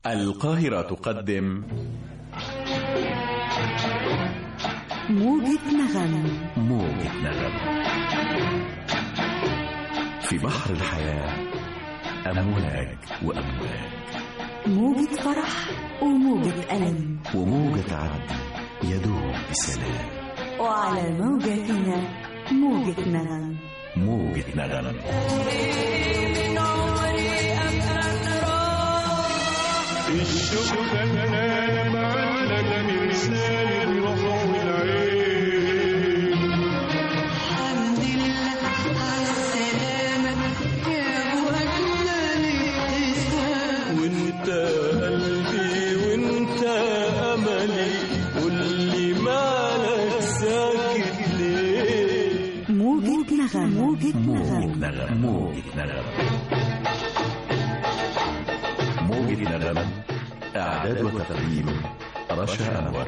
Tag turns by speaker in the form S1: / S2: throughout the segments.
S1: القاهرة تقدم
S2: موجة نغم
S1: موجة نغم في بحر الحياة أمواج وأمواج
S2: موجة فرح وموجة ألم
S1: وموجة عدل يدوم بسلام
S2: وعلى موجتنا موجة نغم
S1: موجة نغم
S3: الشوق فنان معلق مرسال الروح والعين
S4: الحمد لله على السلامة يا أبو أجمل ابتسام
S3: وانت قلبي وانت املي قولي مالك ساكت ليه
S2: موجة نغم موجة
S1: موجة
S2: نغم
S1: نغم موجة نغم موجة نغم إعداد وتقديم رشا أنور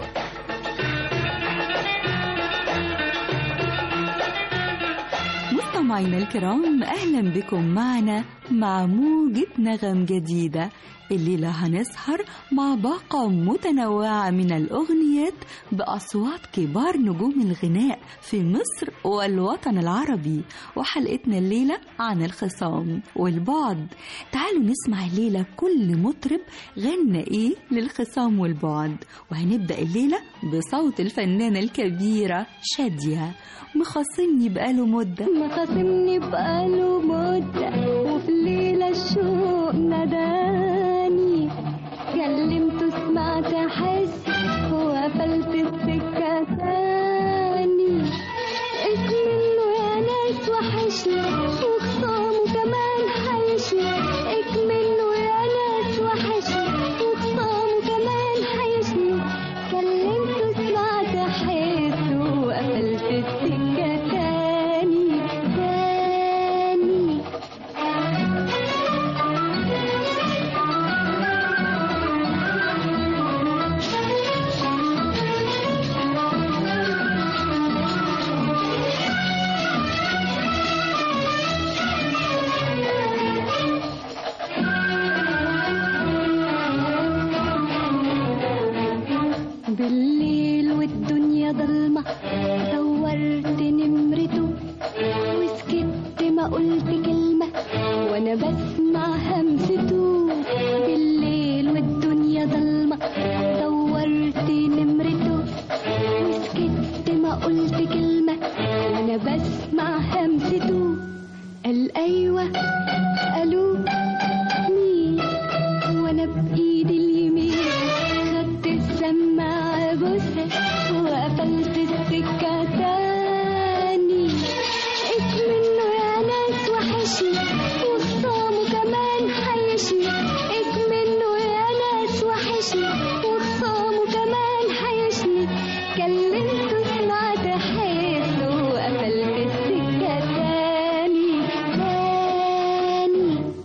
S2: مستمعينا الكرام أهلا بكم معنا مع موجة نغم جديدة الليلة هنسهر مع باقة متنوعة من الأغنيات بأصوات كبار نجوم الغناء في مصر والوطن العربي وحلقتنا الليلة عن الخصام والبعد تعالوا نسمع الليلة كل مطرب غنى إيه للخصام والبعد وهنبدأ الليلة بصوت الفنانة الكبيرة شادية مخاصمني بقاله مدة
S5: مخاصمني بقاله مدة وفي ليلة الشوق ناداني كلمته سمعت أحس وقفلت السكة تاني اسم انه يا ناس وحشني وخصامه كمان حيشني اكمنه يا ناس وحشني وخصامه كمان حيشني كلمته سمعت احس وقفلت السكة تاني تاني بالليل والدنيا ضلمة دورت نمرته وسكت ما قلت كلمة وانا بسمع همسته بالليل والدنيا ضلمة دورت نمرته وسكت ما قلت كلمة وانا بسمع همسته قال ايوه قالوا مين وانا بايدي اليمين خدت السماعة بوسها وقفلت السكة تاني اسم انه يا ناس وحشني وخصامه كمان حيشني اسم انه يا ناس وحشني وخصامه كمان حيشني كلمته سمعت حيث وقفلت السكة تاني تاني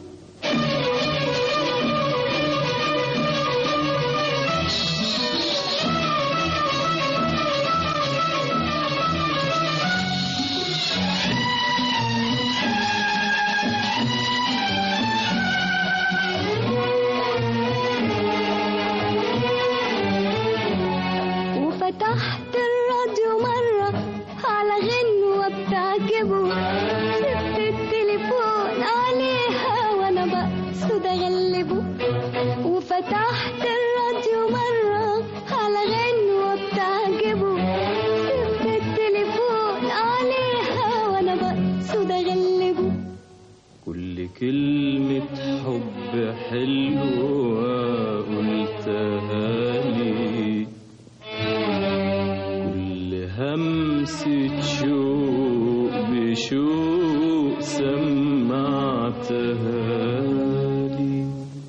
S5: وفتحت الراديو مرة على غنوة بتعجبه سبت التليفون عليها وانا بقصد اغلبه وفتحت الراديو مرة على غنوة بتعجبه سبت التليفون عليها وانا بقصد اغلبه
S3: كل كلمة حب حلوة قلتها لي كل همسة شوق بشوق سمعتها لي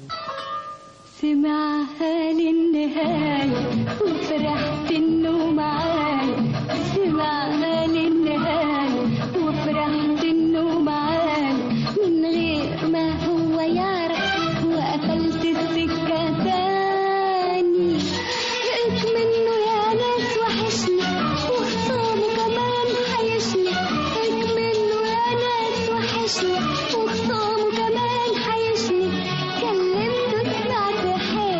S5: سمعها للنهاية وفرحت انه معايا سمعها للنهاية وفرحت انه معايا من غير ما هو يعرف وقفلت السكة تاني لقيت منه يا ناس وحشني وخصامه كمان حيشني لقيت منه يا ناس وحشني وخصامه كمان حيشني كلمته سمعت حيل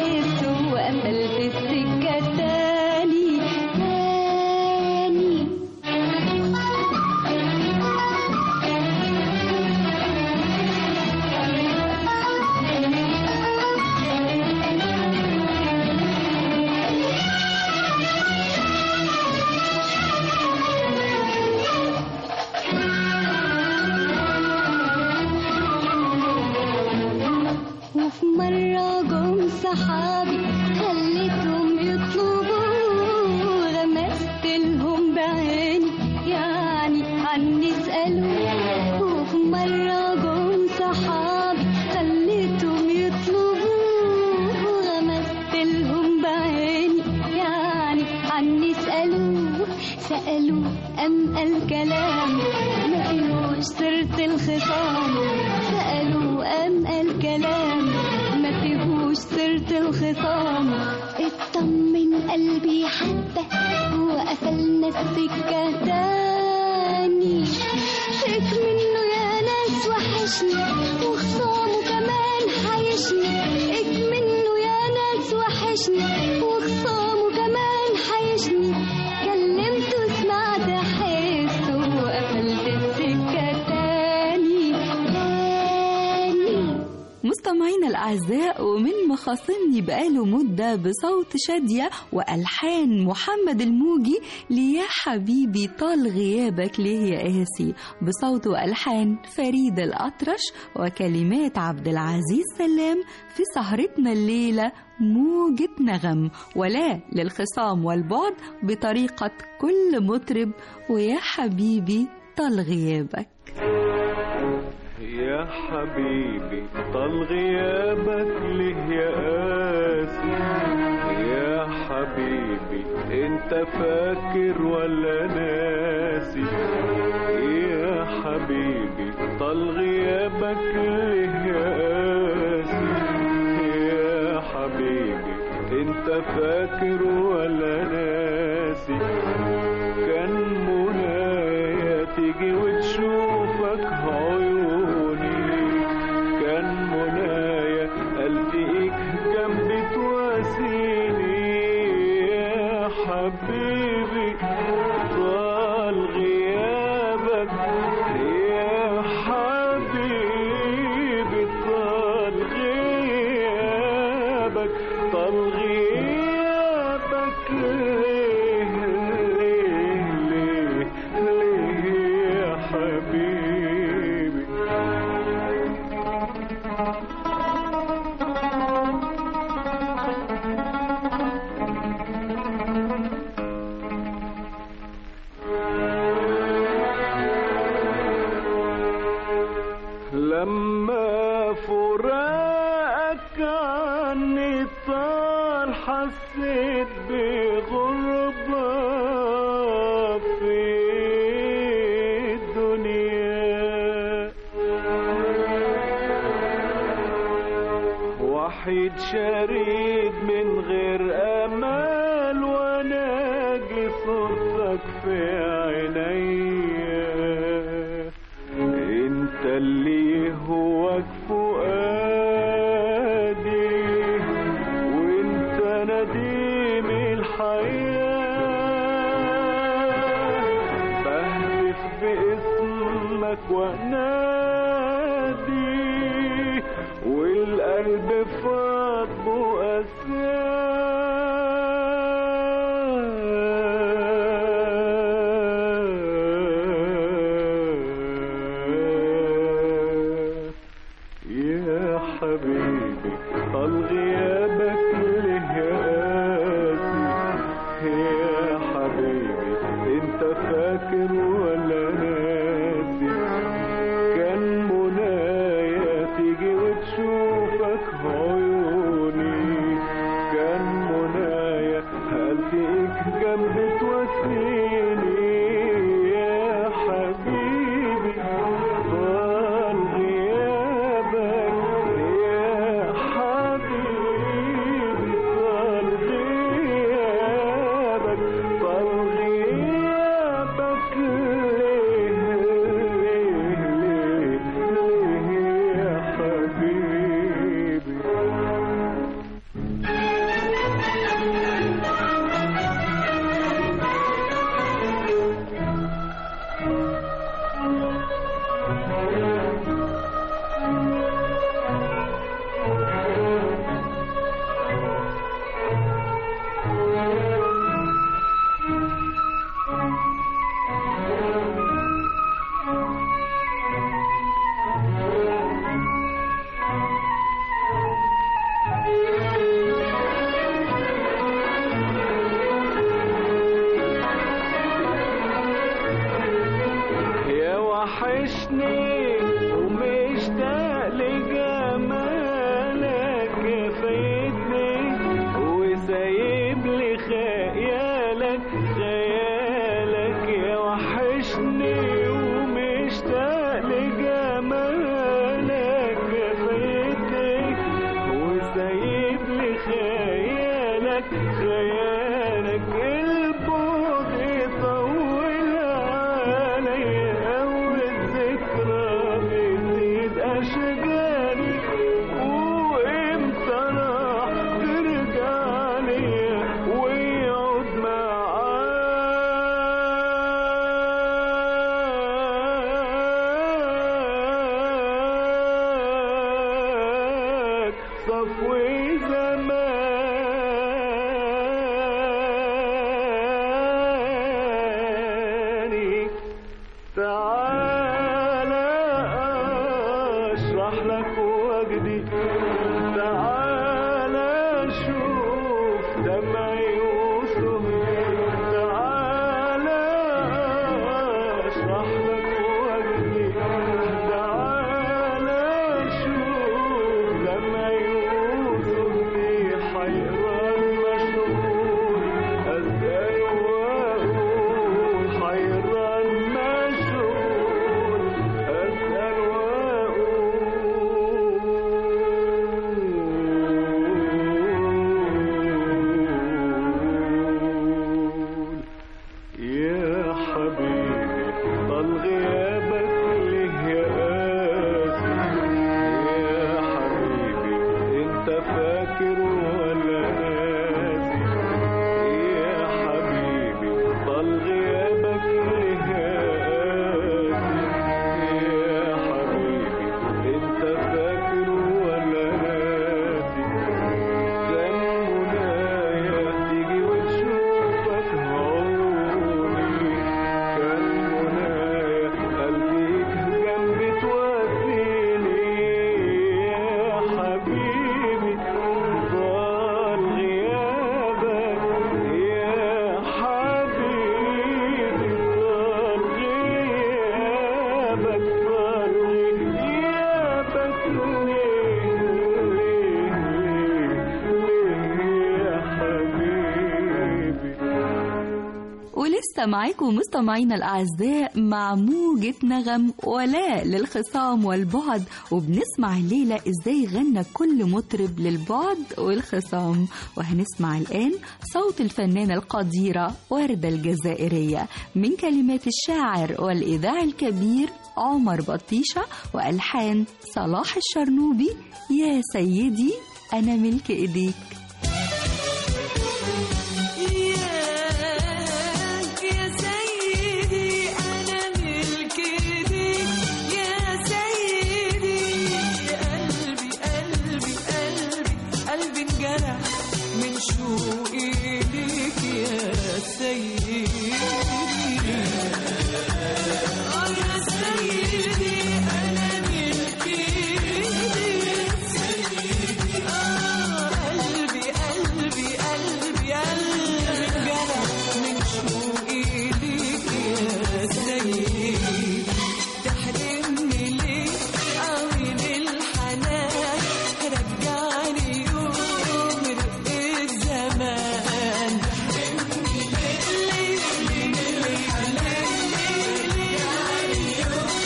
S5: صحابي خليتهم يطلبوا غمست لهم بعيني يعني عني اسألوا وفي مرة جم صحابي خليتهم يطلبوا غمست لهم بعيني يعني عني اسألوا سألوا أم الكلام ما فيهوش سيرة الخصام سألوا أم الكلام ما فيهوش سيرة الخصام اطمن قلبي حتى وقفلنا السكة تاني شك منه يا ناس وحشني وخصامه كمان حيشني اك منه يا ناس وحشني وخصامه كمان حيشني كلمته سمعت حسه وقفلت السكة تاني تاني
S2: مستمعينا الأعزاء ومن مخاصمني بقاله مدة بصوت شادية وألحان محمد الموجي ليا حبيبي طال غيابك ليه يا قاسي بصوت وألحان فريد الأطرش وكلمات عبد العزيز سلام في سهرتنا الليلة موجة نغم ولا للخصام والبعد بطريقة كل مطرب ويا حبيبي طال غيابك
S3: يا حبيبي طال غيابك ليه يا قاسي يا حبيبي انت فاكر ولا ناسي يا حبيبي طال غيابك ليه يا قاسي يا حبيبي انت فاكر ولا ناسي كان منايا تيجي وتشوفك عيوني كان منايا التقيك جنبي تواسيني يا حبيبي طال غيابك يا حبيبي طال غيابك طال غيابك ليه ليه ليه ليه يا حبيبي لما فراقك عني طال حسيت بغربة في الدنيا وحيد شريد من غير امال وناجي صورتك في عينيا انت اللي هواك فؤادي وانت نديم الحياة بهتف باسمك وانادي والقلب فاض بؤساء يا حبيبي طال غيابك ليه يا قاسي يا حبيبي انت فاكر ولا ناسي كان منايا تيجي وتشوفك عيوني خيالك خيالك البعد يطول عليا والذكرى بتزيد أشجاري وإمتى راح ترجع ليا ويقعد معاك صفو زماني تعالى اشرح لك وجدي تعالى شوف دمعي وسهري تعالى اشرح لك وجدي تعالى شوف دمعي وسهري حيران مشغول اسال واقول حيران مشغول اسال واقول يا حبيبي طال غيابك ليه يا قاسي يا حبيبي انت فاكر ولا ناسي يا حبيبي طال غيابك ليه يا قاسي يا حبيبي انت فاكر ولا ناسي كان منايا تيجي وتشوفك عيوني كان منايا خليك جنبي تواسيني يا حبيبي طال غيابك يا حبيبي طال غيابك طال غيابك ليه ليه ليه يا حبيبي
S2: ولسه معاكم مستمعينا الأعزاء مع موجة نغم ولا للخصام والبعد وبنسمع الليلة إزاي غنى كل مطرب للبعد والخصام وهنسمع الآن صوت الفنانة القديرة وردة الجزائرية من كلمات الشاعر والإذاعي الكبير عمر بطيشة وألحان صلاح الشرنوبي يا سيدي أنا ملك إيديك
S4: يا سيدي أنا ملك إيديك يا سيدي قلبي قلبي قلبي قلبي انجرح من شوقي ليك يا سيدي آه يا سيدي أنا ملك إيديك آه قلبي قلبي قلبي قلبي انجرح من شوقي ليك يا سيدي تحرمني ليه قوي للحنان رجعني يوم رق الزمان تحرمني ليه ليه ليه ليه ليه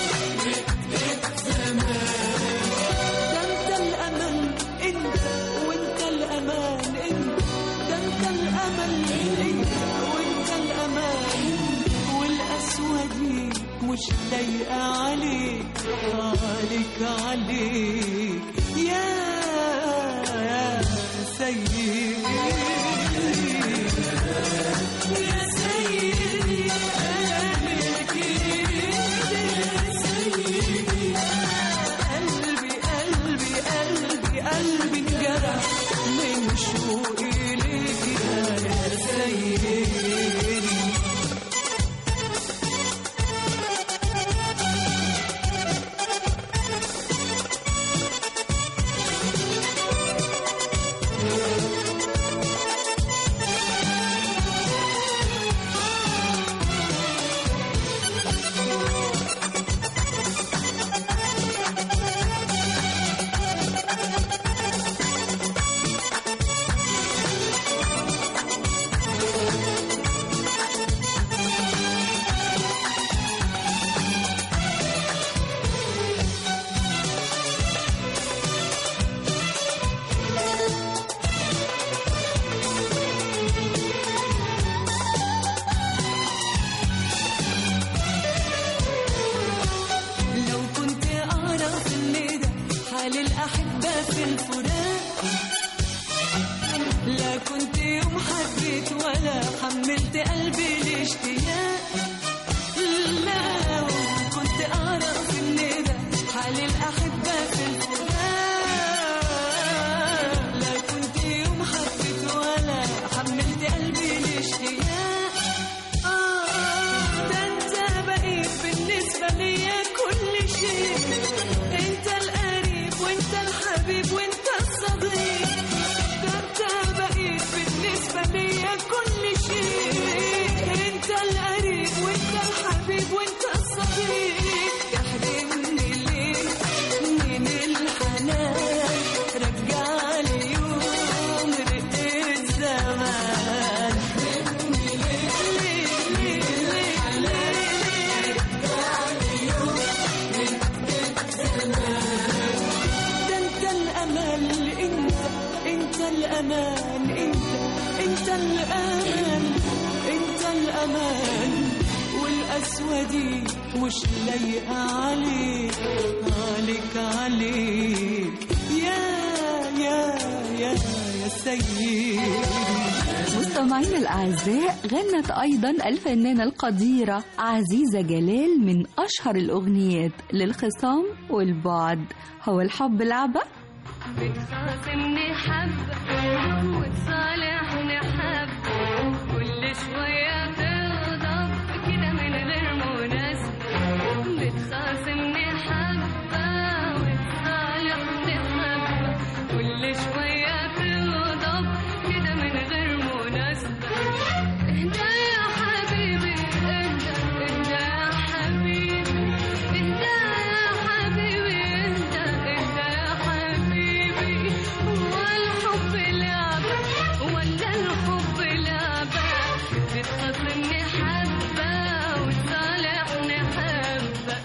S4: ده انت الامل انت وانت الامان انت ده انت الامل انت وانت الامان والاسود مش لايقه عليك عليك عليك يا سيدي يا سيدي انا ملك ايدك سيدي قلبي قلبي قلبي قلبي انجرح من شوقي ليك يا سيدي الفراق لا كنت يوم حبيت ولا حملت قلبي الاشتياق لا ولا كنت اعرف ان ده حال الاحبه في الفراق لا كنت يوم حبيت ولا حملت قلبي الاشتياق آه ده انت بقيت بالنسبه ليا كل شيء انت القريب وانت الحبيب وانت الصديق ده انت بقيت بالنسبه ليا كل شيء انت القريب وانت الحبيب وانت الصديق تحرمني ليه من الحنان رجع لي يوم رق الزمان ليه ليه ليه ليه ليه ده انت الامل انت انت الامان انت انت الامان انت الامان والقسوه دي مش لايقه عليك عليك عليك يا يا يا يا سيدي
S2: مستمعينا الأعزاء غنت أيضا الفنانة القديرة عزيزة جلال من أشهر الأغنيات للخصام والبعد هو الحب لعبة
S5: بتخاصمني حبة وتصالحني حبة كل شوية تغضب كده من غير مناسبة بتخاصمني حبة وتصالحني حبة كل شوية تغضب كده من غير مناسبة اهدى يا حبيبي اهدى اهدى يا حبيبي اهدى يا حبيبي اهدى اهدى يا حبيبي هو الحب لعبة ولا الحب لعبة بتخاصمني حبة وتصالحني حبة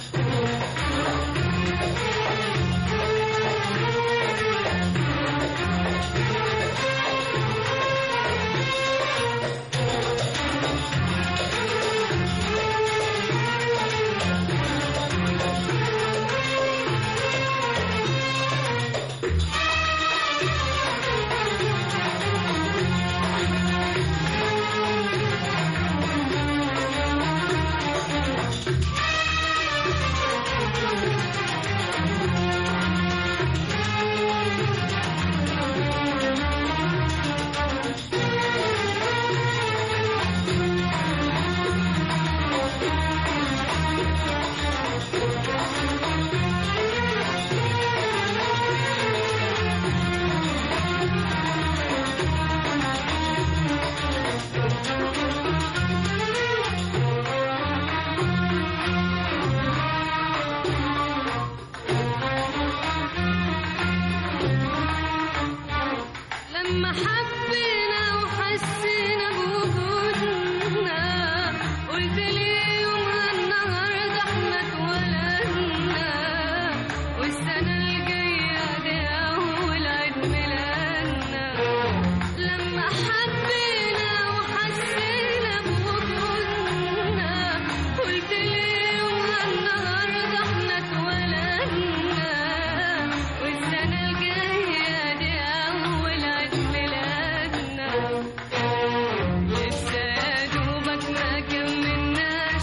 S5: لما حبينا وحسينا بوجودنا قلت لي يومها النهارده احنا اتولدنا والسنة الجاية دي أول عيد ميلادنا لما حبينا وحسينا بوجودنا قلت لي يومها النهارده احنا اتولدنا والسنة الجاية دي أول عيد ميلادنا لسه يا دوبك ما كملناش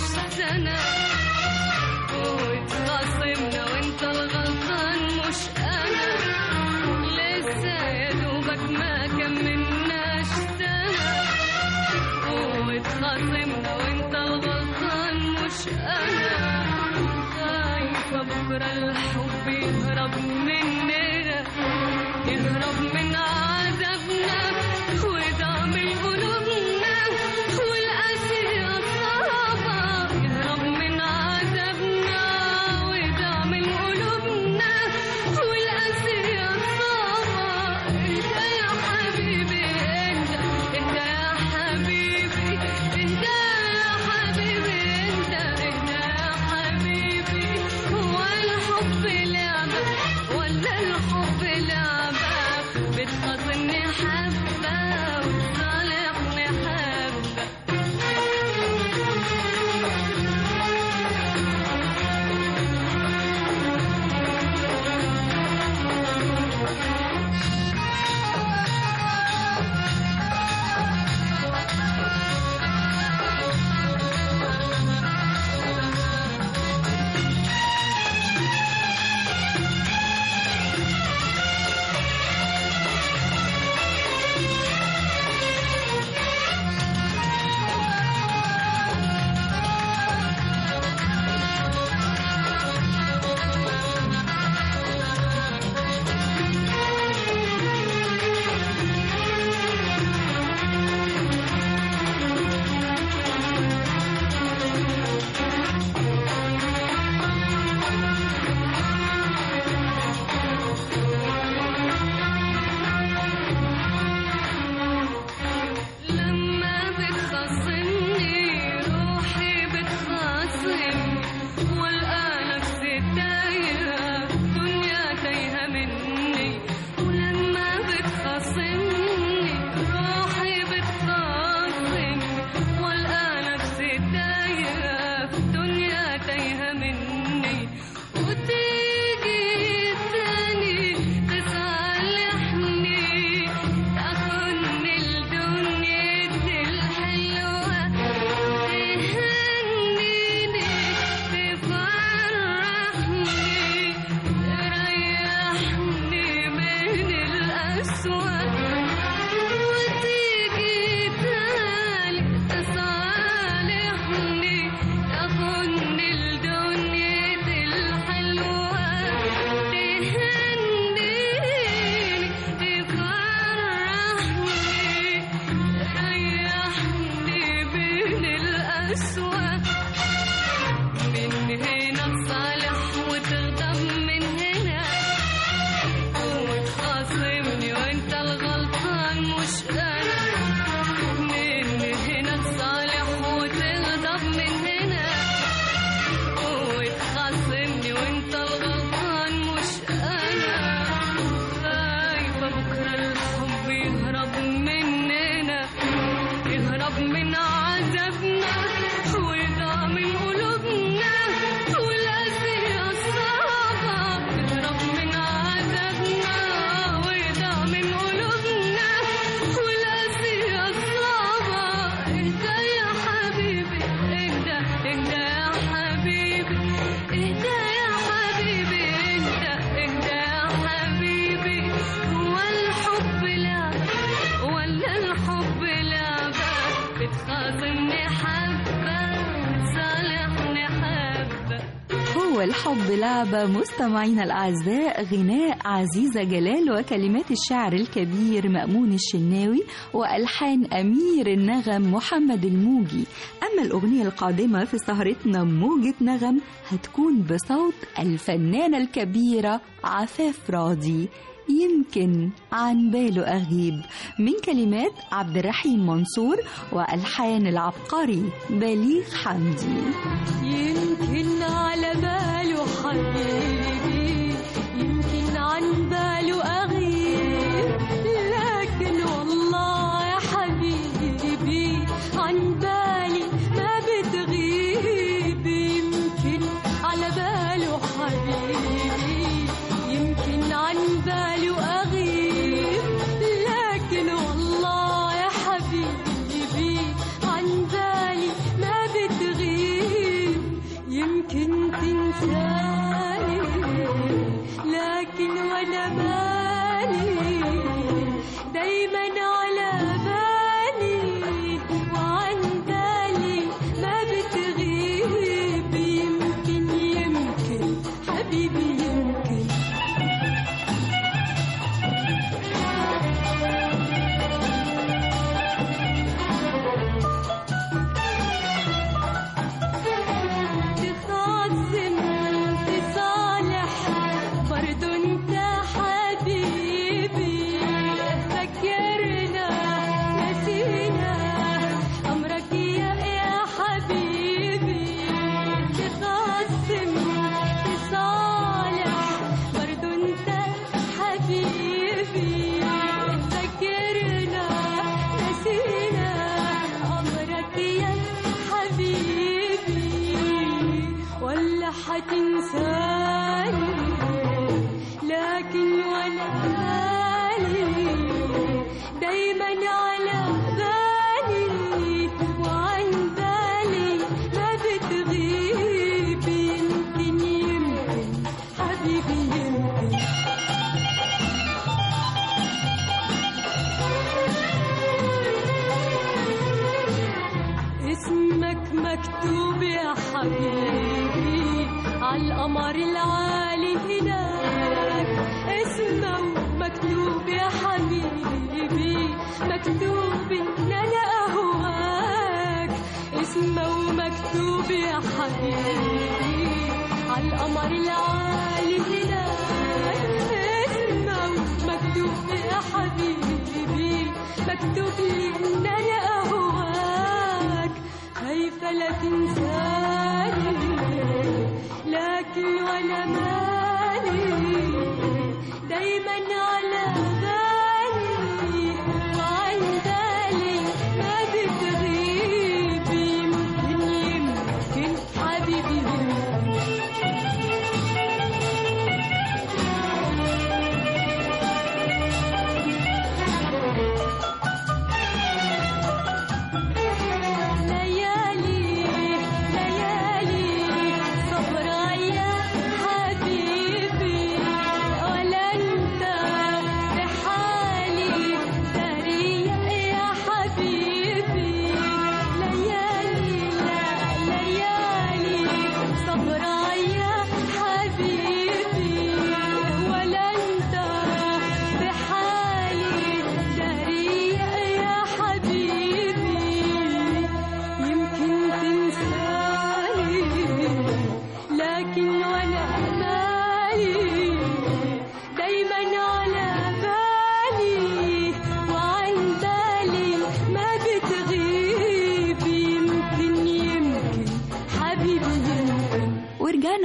S5: نسوة من هنا تصالح وتغضب من هنا وتخاصمني وانت الغلطان مش انا من هنا تصالح وتغضب من هنا وتخاصمني وانت الغلطان مش انا خايفة بكرة الحب يهرب مننا يهرب من عذابنا ويضاع من قلوبنا والأسئلة الصعبة يهرب من عذابنا ويضاع من قلوبنا والأسئلة الصعبة اهدى يا حبيبي اهدى اهدى يا حبيبي اهدى يا حبيبي اهدى اهدى يا حبيبي هو الحب لعبة ولا الحب لعبة بتخاصمني حبة وتصالحني حبة
S2: هو الحب لعبة مستمعينا الأعزاء غناء عزيزة جلال وكلمات الشاعر الكبير مأمون الشناوي وألحان أمير النغم محمد الموجي أما الأغنية القادمة في سهرتنا موجة نغم هتكون بصوت الفنانة الكبيرة عفاف راضي يمكن عن باله أغيب من كلمات عبد الرحيم منصور وألحان العبقري بليغ حمدي
S4: يمكن على باله حبيبي يمكن عن باله أغيب لكن والله يا حبيبي عن بالي ما بتغيب يمكن على باله حبيبي يمكن عن باله أغيب لكن والله يا حبيبي عن بالي ما بتغيب يمكن تنساني لكن وانا بالي دايما على بالي وعن بالي ما بتغيب يمكن يمكن حبيبي يمكن تخاصم تصالح برضو انت حبيبي فكرنا نسينا امرك يا يا حبيبي تخاصم تصالح برضو انت حبيبي فكرنا نسينا امرك يا حبيبي ولا حتنساني لكن وانا بالي دايما على بالي وعن بالي ما بتغيب يمكن يمكن حبيبي يمكن اسمك مكتوب يا حبيبي عالقمر العالي هناك اسمه مكتوب يا حبيبي مكتوب ان انا اهواك اسمه مكتوب يا حبيبي عالقمر العالي هناك اسمه مكتوب يا حبيبي مكتوب لي ان انا اهواك خايفة لا تنساني لكن وانا مالي دايما على بالي وعن بالي ما بتغيب يمكن يمكن حبيبي يمكن ليالي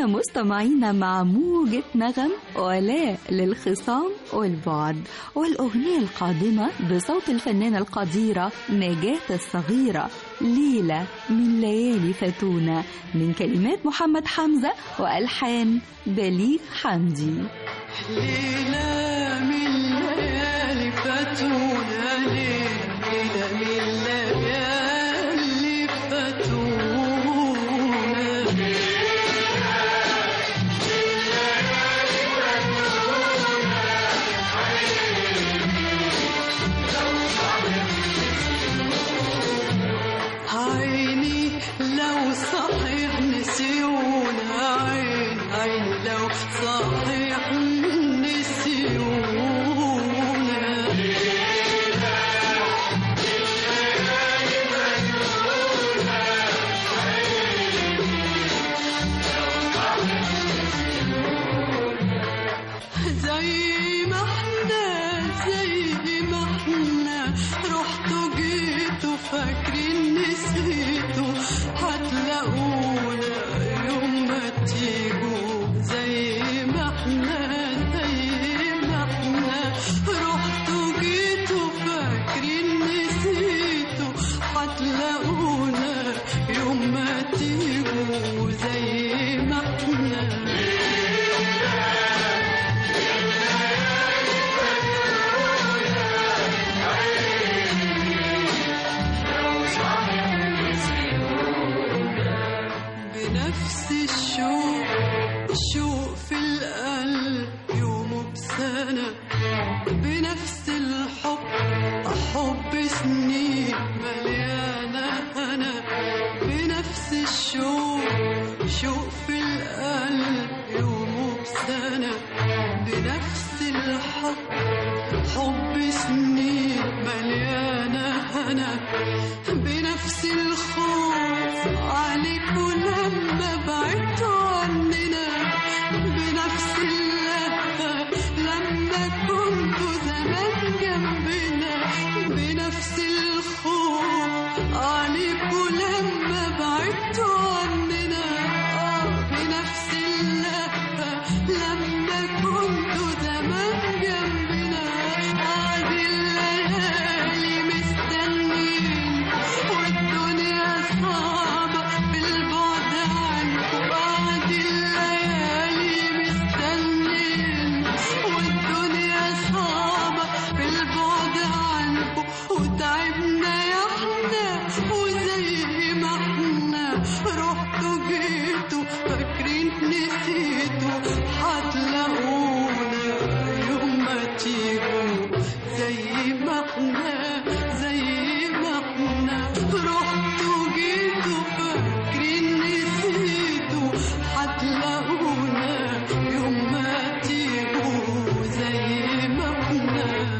S2: مستمعينا مع موجة نغم ولا للخصام والبعد والأغنية القادمة بصوت الفنانة القديرة نجاة الصغيرة ليلة من ليالي فتونة من كلمات محمد حمزة وألحان بليغ حمدي
S6: ليلة من ليالي فاتونا ليلة من ليالي فاتونا عيني لو صحيح نسيونا عين عين لو صحيح نسيونا زي ما احنا زي ما احنا رحتوا جيتوا فاكرين نسيتوا هتلاقونا يوم ما تيجوا زي ما احنا زي ما احنا رحتوا جيتوا فاكرين نسيتوا هتلاقونا يوم ما تيجوا زي ما احنا بنفس الشوق الشوق في القلب يومه بسنة بنفس الحب حب سنين مليانة أنا بنفس الشوق شوق في القلب يومه بسنة بنفس الحب حب سنين مليانة أنا بنفس الخوف عليكوا لما بعدتوا عننا بنفس اللهفة لما كنتوا زمان جنبنا بنفس الخوف عليكوا لما بعدتوا عننا آه بنفس اللهفة لما كنتوا زمان جنبنا هذه الليالي مستنين والدنيا صعبة بالبعد عنكم بعد الليالي مستنين والدنيا صعبة بالبعد عنكم وتعبنا يا احنا وزي ما احنا رحتوا جيتوا فاكرين نسيتوا هتلاقونا يوم ما تيجوا زي ما احنا زي ما احنا رحتوا جيتوا فاكرين نسيتوا هتلاقونا يوم ما تيجوا زي ما احنا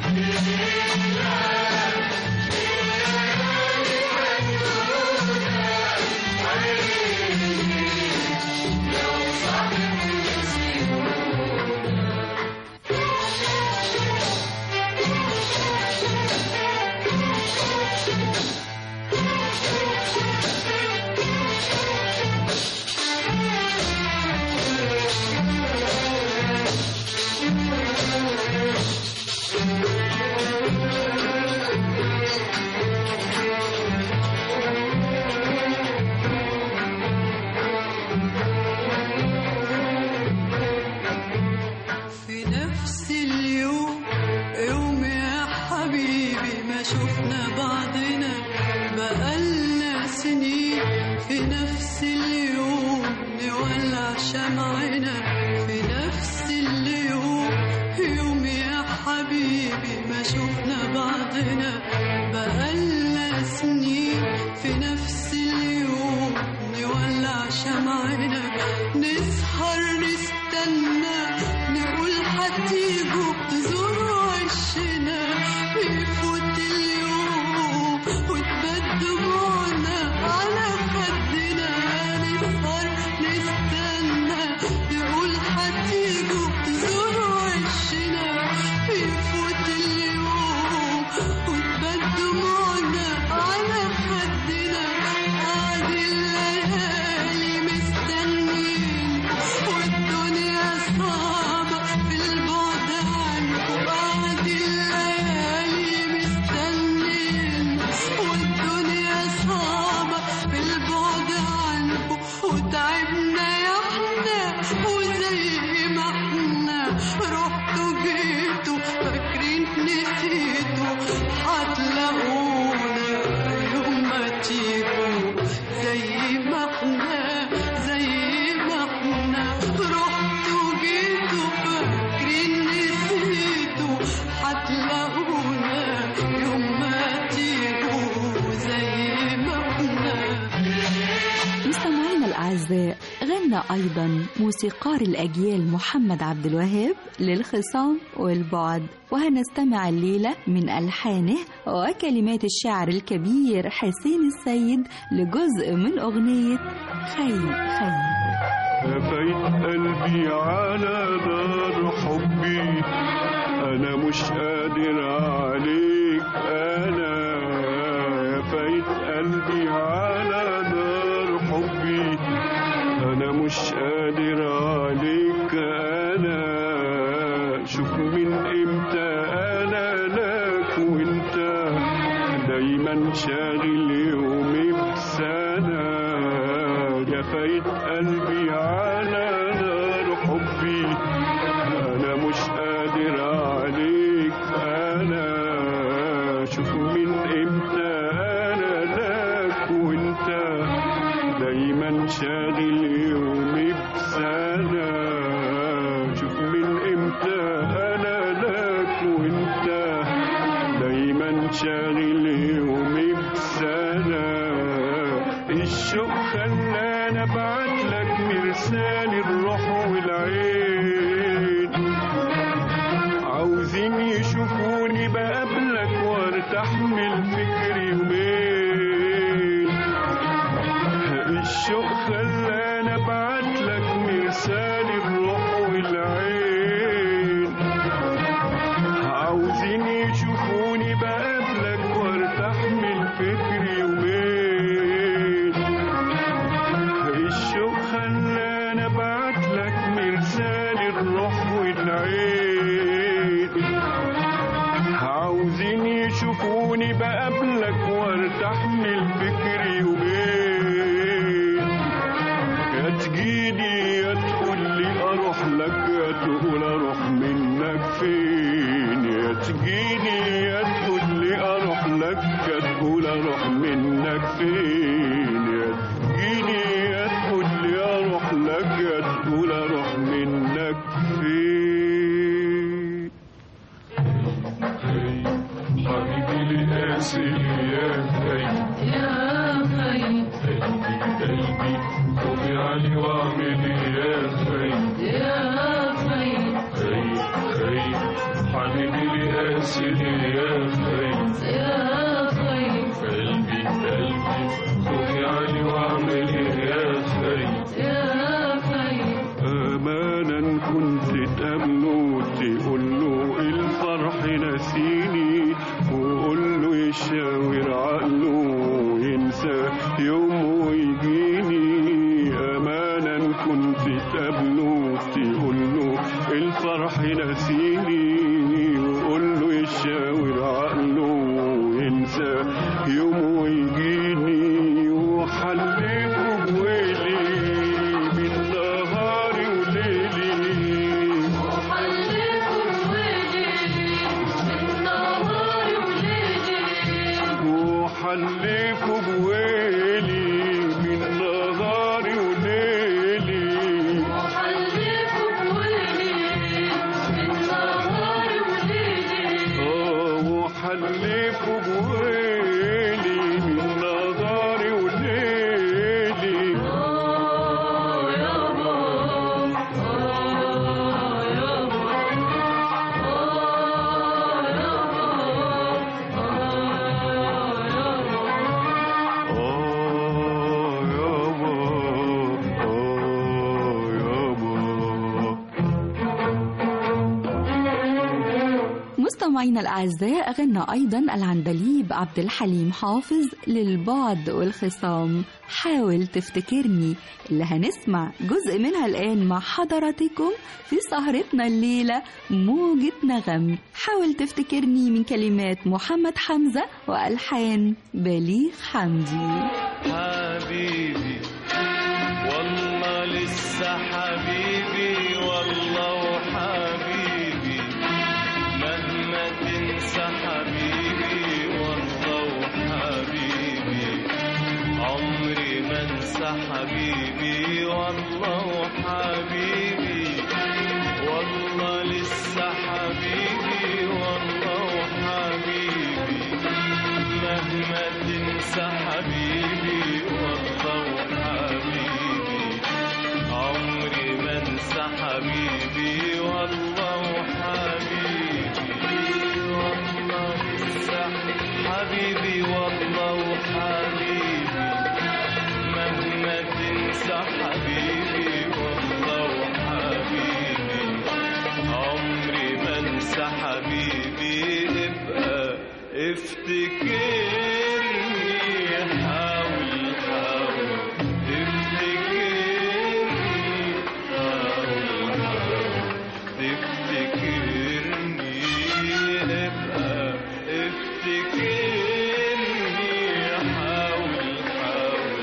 S6: في نفس اليوم يوم يا حبيبي ما شفنا بعضنا بقالنا سنين في نفس اليوم نولع شمعنا في نفس اليوم يوم يا حبيبي ما شفنا بعضنا بقالنا سنين في نفس اليوم نولع شمعنا نسهر نستنى نقول هتيجوا تزوروا عشنا يفوت اليوم وتبدوا دموعنا على خدنا نسهر نستنى نقول هتيجوا تزوروا عشنا يفوت اليوم وتبدوا
S2: الأعزاء غنى أيضا موسيقار الأجيال محمد عبد الوهاب للخصام والبعد وهنستمع الليلة من ألحانه وكلمات الشاعر الكبير حسين السيد لجزء من أغنية خيب خيب
S3: هفيت قلبي على نار حبي انا مش قادر عليك انا هفيت قلبي على نار حبي انا مش قادر عليك انا شوف من امتى انا لك وانت دايما شاغل يومي بسنة جفيت قلبي على نار حبي أنا مش قادر عليك أنا شوف من إمتى أنا لك وأنت دايما شاغل يومي بسنة شوف من إمتى أنا لك وأنت دايما شاغل يومي بسنة الشوق خلاني ابعت لك مرسال الروح والعين عاوزين يشوفوني بقابلك وارتاح من الفكر يومين الشوق خلاني ابعت لك مرسال الروح والعين عاوزين يشوفوني بقابلك وارتاح من الفكر يومين الشوق خلاني ابعت لك مرسال الروح والعين عاوزين يشوفوني بقابلك وارتاح من الفكر يومين يا تجيني يا تقول لي اروح لك يا تقول اروح منك فين يا تجيني يا تقول لي اروح لك يا تقول اروح منك فين يا تجيني يا تقول لي اروح لك يا تقول اروح منك فين حبيبي لقاسي يا خي
S5: يا خي
S3: قلبي خوفي علي واعمل يا خي
S5: يا خي
S3: خي خي حبيبي لقاسي يا خي
S5: يا خي
S3: قلبي قلبي خوفي علي واعمل يا خي
S5: يا خي
S3: امانا كنت تقابله تقول له الفرح نسيني وقول له يشاور عقله ينسى يوم ويجيني امانا كنت تقابله تقول له الفرح نسيني وقول له يشاور عقله ينسى يوم ويجيني وحلفه بويلي بالنهار وليلي
S5: وحلفوا بويلي بالنهار وليلي
S3: وحلفه بويلي بالنهار وليلي
S5: وحلفوا بويلي بالنهار وليلي
S3: اه وحلفه بويلي بالنهار وليلي
S5: آه يابا آه يابا آه يابا آه يابا
S3: اه يابا اه يابا
S2: مستمعينا الأعزاء غنى أيضا العندليب عبد الحليم حافظ للبعد والخصام حاول تفتكرني اللي هنسمع جزء منها الآن مع حضراتكم في سهرتنا الليلة موجة نغم حاول تفتكرني من كلمات محمد حمزة وألحان بليغ حمدي
S7: حبيبي والله لسه حبيبي والله وحبيبي مهما تنسى حبيبي والله وحبيبي عمري ما انسى حبيبي والله وحبيبي والله لسه حبيبي والله وحبيبي مهما تنسى حبيبي والله وحبيبي حبيبي والله وحبيبي مهما تنسى حبيبي والله وحبيبي عمري ما انسى حبيبي ابقى افتكرني حاول حاول تفتكرني حاول حاول تفتكرني ابقى افتكرني حاول حاول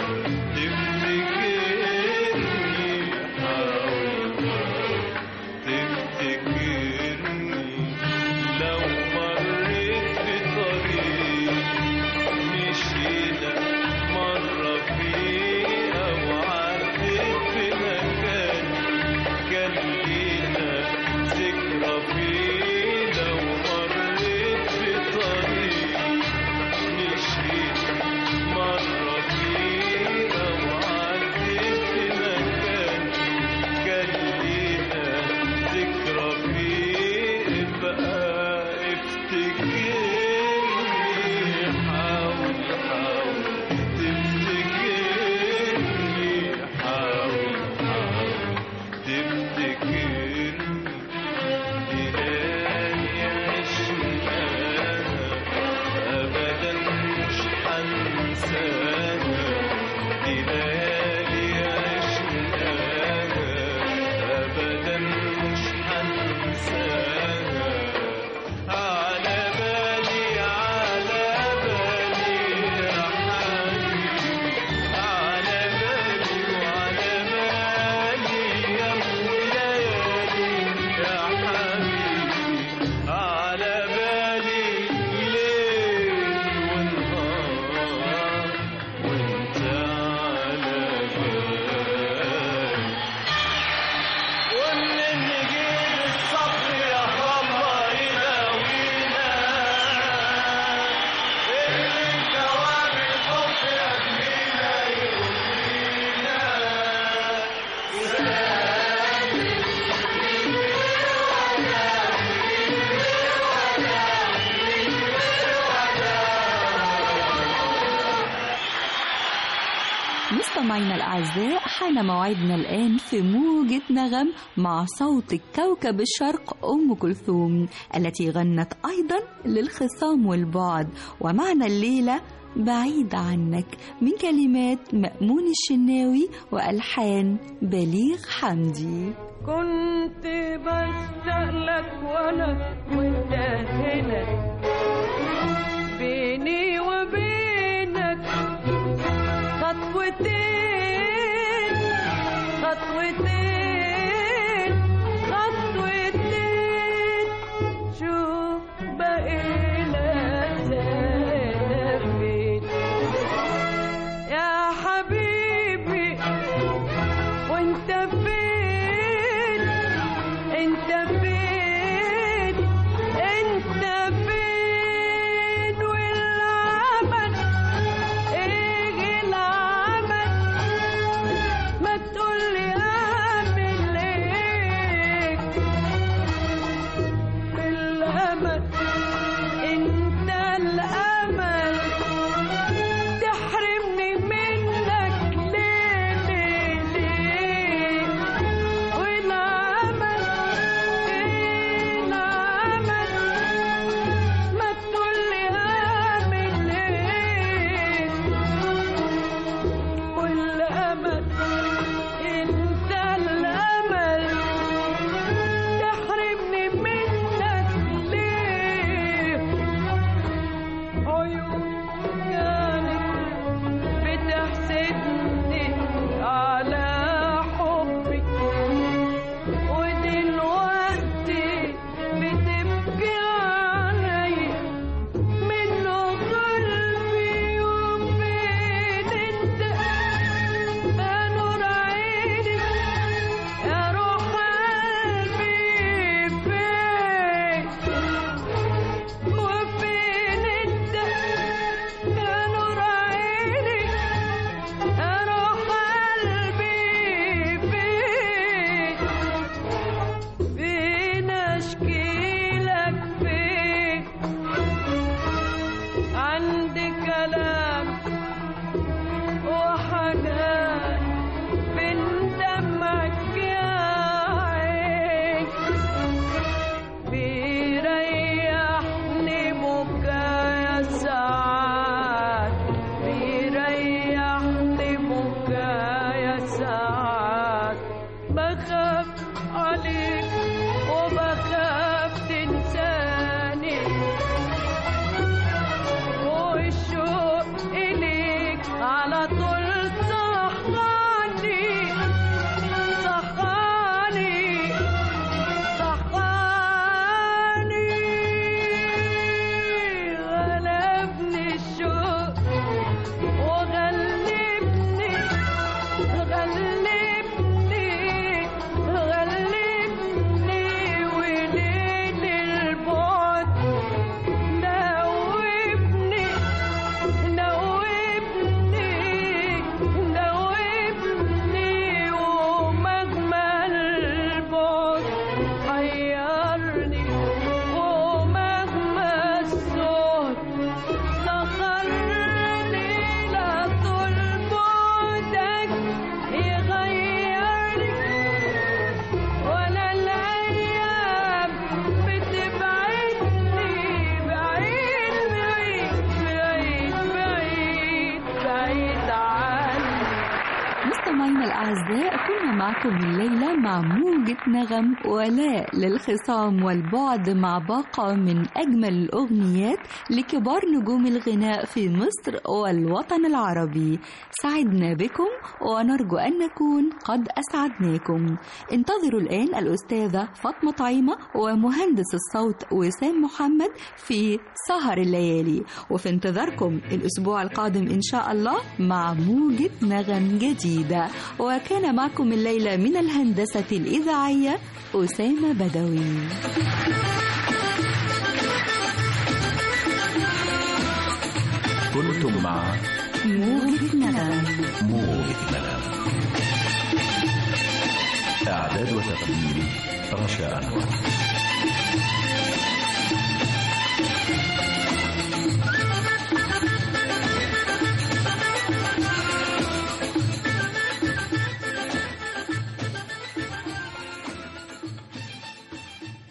S7: تفتكرني حاول حاول تفتكرني لو مريت في طريق مشينا مرة فيه أو عديت في مكان كان لينا ذكرى فيه لو مريت في طريق مشينا مرة فيه أو عديت في مكان كان لينا ذكرى فيه بقى افتكرني حاول حاول تفتكرني حاول حاول تفتكرني ليالي عشناها أبدا مش حنساها دي ليالي عشناها أبدا مش حنساها على بالي على بالي يا حبيبي على بالي وعلى بالي يا ليالي يا حبيبي على بالي ليل ونهار وانت على بالي ومن نجيب الصبر يا الله يداوينا اللي دوام الحب يا جميلة يروينا
S2: مستمعينا الأعزاء حان موعدنا الآن في موجة نغم مع صوت كوكب الشرق أم كلثوم التي غنت أيضا للخصام والبعد ومعنا الليلة بعيد عنك من كلمات مأمون الشناوي وألحان بليغ حمدي
S4: كنت بشتاق لك وانا وانت هنا بيني وبينك خطوتين خطوتين خطوتين شوف بقينا سنفين يا حبيبي وانت فين انت فين انت فين
S2: مستمعينا الأعزاء كنا معكم الليلة مع موجة نغم ولاء للخصام والبعد مع باقة من أجمل الأغنيات لكبار نجوم الغناء في مصر والوطن العربي سعدنا بكم ونرجو أن نكون قد أسعدناكم انتظروا الآن الأستاذة فاطمة طعيمة ومهندس الصوت وسام محمد في سهر الليالي وفي انتظاركم الأسبوع القادم إن شاء الله مع موجة نغم جديدة وكان معكم الليلة من الهندسة الإذاعية أسامة بدوي
S1: كنتم مع
S2: موجة نغم
S1: موجة نغم إعداد وتقديم رشا أنور